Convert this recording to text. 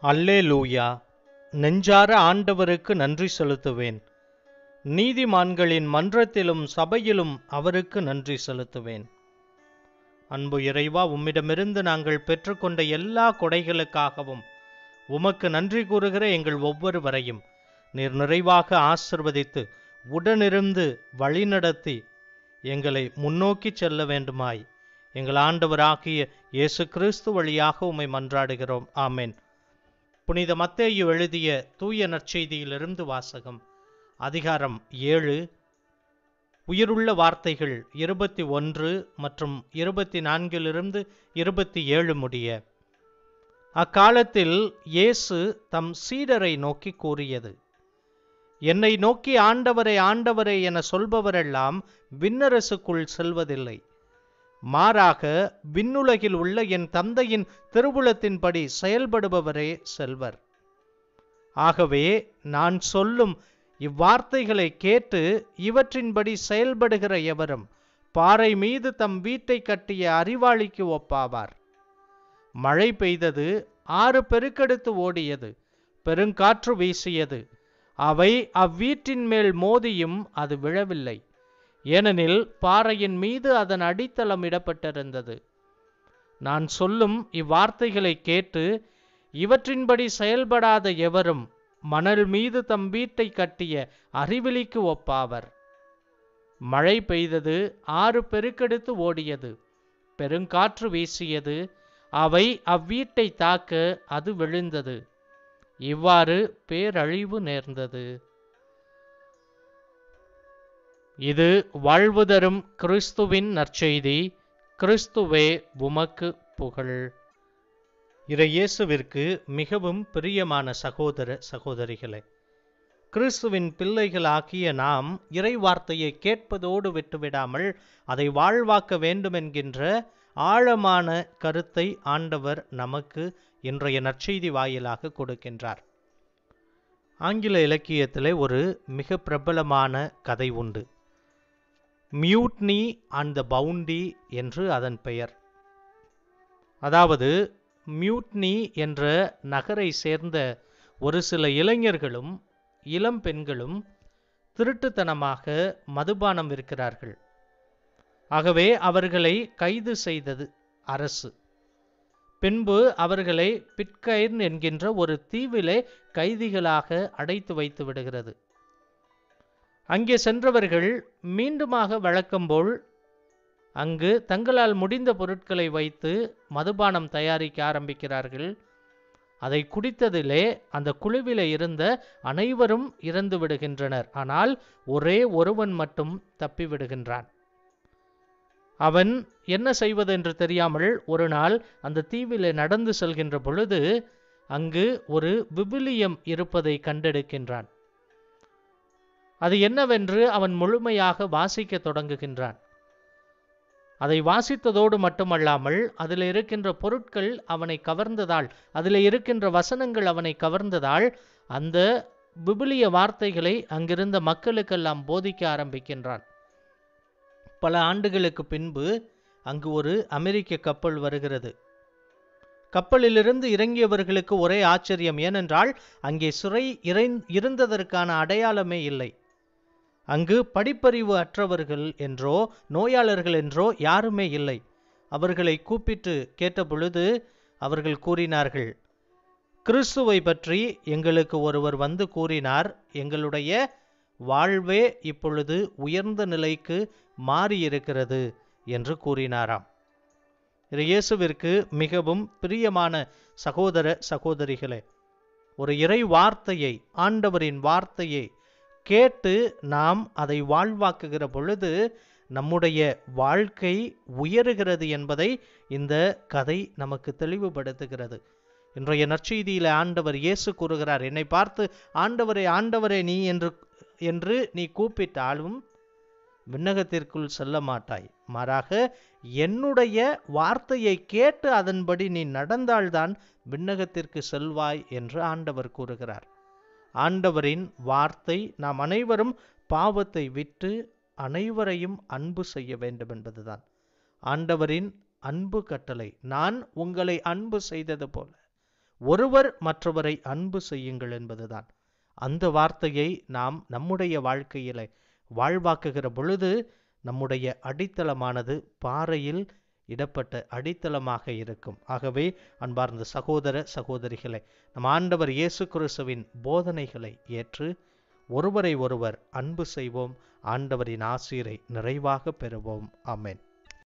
அல்லேலூயா நெஞ்சார ஆண்டவருக்கு நன்றி செலுத்துவேன் நீதிமான்களின் மன்றத்திலும் சபையிலும் அவருக்கு நன்றி செலுத்துவேன் அன்பு இறைவா உம்மிடமிருந்து நாங்கள் பெற்றுக்கொண்ட எல்லா கொடைகளுக்காகவும் உமக்கு நன்றி கூறுகிற எங்கள் ஒவ்வொருவரையும் நீர் நிறைவாக ஆசிர்வதித்து உடனிருந்து வழிநடத்தி எங்களை முன்னோக்கி செல்ல வேண்டுமாய் எங்கள் ஆண்டவராகிய இயேசு கிறிஸ்து வழியாக உம்மை மன்றாடுகிறோம் ஆமென் புனித மத்தேயு எழுதிய தூய நற்செய்தியிலிருந்து வாசகம் அதிகாரம் ஏழு உயிருள்ள வார்த்தைகள் இருபத்தி ஒன்று மற்றும் இருபத்தி நான்கிலிருந்து இருபத்தி ஏழு முடிய அக்காலத்தில் இயேசு தம் சீடரை நோக்கி கூறியது என்னை நோக்கி ஆண்டவரே ஆண்டவரே என சொல்பவரெல்லாம் விண்ணரசுக்குள் செல்வதில்லை மாறாக விண்ணுலகில் உள்ள என் தந்தையின் திருவுளத்தின்படி செயல்படுபவரே செல்வர் ஆகவே நான் சொல்லும் இவ்வார்த்தைகளை கேட்டு இவற்றின்படி செயல்படுகிற எவரும் பாறை மீது தம் வீட்டை கட்டிய அறிவாளிக்கு ஒப்பாவார் மழை பெய்தது ஆறு பெருக்கெடுத்து ஓடியது பெருங்காற்று வீசியது அவை அவ்வீட்டின் மேல் மோதியும் அது விழவில்லை ஏனெனில் பாறையின் மீது அதன் அடித்தளம் இடப்பட்டிருந்தது நான் சொல்லும் இவ்வார்த்தைகளை கேட்டு இவற்றின்படி செயல்படாத எவரும் மணல் மீது தம் வீட்டை கட்டிய அறிவிலிக்கு ஒப்பாவர் மழை பெய்தது ஆறு பெருக்கெடுத்து ஓடியது பெருங்காற்று வீசியது அவை அவ்வீட்டை தாக்க அது விழுந்தது இவ்வாறு பேரழிவு நேர்ந்தது இது வாழ்வு தரும் கிறிஸ்துவின் நற்செய்தி கிறிஸ்துவே உமக்கு புகழ் இறையேசுவிற்கு மிகவும் பிரியமான சகோதர சகோதரிகளே கிறிஸ்துவின் பிள்ளைகளாகிய நாம் இறை வார்த்தையை கேட்பதோடு விட்டுவிடாமல் அதை வாழ்வாக்க வேண்டுமென்கின்ற ஆழமான கருத்தை ஆண்டவர் நமக்கு இன்றைய நற்செய்தி வாயிலாக கொடுக்கின்றார் ஆங்கில இலக்கியத்திலே ஒரு மிக பிரபலமான கதை உண்டு மியூட்னி அண்ட் த பவுண்டி என்று அதன் பெயர் அதாவது மியூட்னி என்ற நகரை சேர்ந்த ஒரு சில இளைஞர்களும் இளம் பெண்களும் திருட்டுத்தனமாக மதுபானம் விற்கிறார்கள் ஆகவே அவர்களை கைது செய்தது அரசு பின்பு அவர்களை பிட்கைர்ன் என்கின்ற ஒரு தீவிலே கைதிகளாக அடைத்து வைத்து விடுகிறது அங்கே சென்றவர்கள் மீண்டுமாக வழக்கம்போல் அங்கு தங்களால் முடிந்த பொருட்களை வைத்து மதுபானம் தயாரிக்க ஆரம்பிக்கிறார்கள் அதை குடித்ததிலே அந்த குழுவிலே இருந்த அனைவரும் இறந்து விடுகின்றனர் ஆனால் ஒரே ஒருவன் மட்டும் தப்பி விடுகின்றான் அவன் என்ன செய்வது என்று தெரியாமல் ஒரு நாள் அந்த தீவிலே நடந்து செல்கின்ற பொழுது அங்கு ஒரு விபிலியம் இருப்பதை கண்டெடுக்கின்றான் அது என்னவென்று அவன் முழுமையாக வாசிக்க தொடங்குகின்றான் அதை வாசித்ததோடு மட்டுமல்லாமல் அதில் இருக்கின்ற பொருட்கள் அவனை கவர்ந்ததால் அதில் இருக்கின்ற வசனங்கள் அவனை கவர்ந்ததால் அந்த விபிலிய வார்த்தைகளை அங்கிருந்த மக்களுக்கெல்லாம் போதிக்க ஆரம்பிக்கின்றான் பல ஆண்டுகளுக்கு பின்பு அங்கு ஒரு அமெரிக்க கப்பல் வருகிறது கப்பலிலிருந்து இறங்கியவர்களுக்கு ஒரே ஆச்சரியம் ஏனென்றால் அங்கே சிறை இருந்ததற்கான அடையாளமே இல்லை அங்கு படிப்பறிவு அற்றவர்கள் என்றோ நோயாளர்கள் என்றோ யாருமே இல்லை அவர்களை கூப்பிட்டு கேட்ட பொழுது அவர்கள் கூறினார்கள் கிறிஸ்துவை பற்றி எங்களுக்கு ஒருவர் வந்து கூறினார் எங்களுடைய வாழ்வே இப்பொழுது உயர்ந்த நிலைக்கு மாறியிருக்கிறது என்று கூறினாராம் இயேசுவிற்கு மிகவும் பிரியமான சகோதர சகோதரிகளே ஒரு இறை வார்த்தையை ஆண்டவரின் வார்த்தையை கேட்டு நாம் அதை வாழ்வாக்குகிற பொழுது நம்முடைய வாழ்க்கை உயருகிறது என்பதை இந்த கதை நமக்கு தெளிவுபடுத்துகிறது இன்றைய நற்செய்தியில ஆண்டவர் இயேசு கூறுகிறார் என்னை பார்த்து ஆண்டவரே ஆண்டவரே நீ என்று என்று நீ கூப்பிட்டாலும் விண்ணகத்திற்குள் செல்ல மாட்டாய் மாறாக என்னுடைய வார்த்தையை கேட்டு அதன்படி நீ நடந்தால்தான் விண்ணகத்திற்கு செல்வாய் என்று ஆண்டவர் கூறுகிறார் ஆண்டவரின் வார்த்தை நாம் அனைவரும் பாவத்தை விட்டு அனைவரையும் அன்பு செய்ய வேண்டும் என்பதுதான் ஆண்டவரின் அன்பு கட்டளை நான் உங்களை அன்பு செய்தது போல ஒருவர் மற்றவரை அன்பு செய்யுங்கள் என்பதுதான் அந்த வார்த்தையை நாம் நம்முடைய வாழ்க்கையில வாழ்வாக்குகிற பொழுது நம்முடைய அடித்தளமானது பாறையில் இடப்பட்ட அடித்தளமாக இருக்கும் ஆகவே அன்பார்ந்த சகோதர சகோதரிகளே நம் ஆண்டவர் இயேசு கிறிஸ்துவின் போதனைகளை ஏற்று ஒருவரை ஒருவர் அன்பு செய்வோம் ஆண்டவரின் ஆசீரை நிறைவாக பெறுவோம் ஆமென்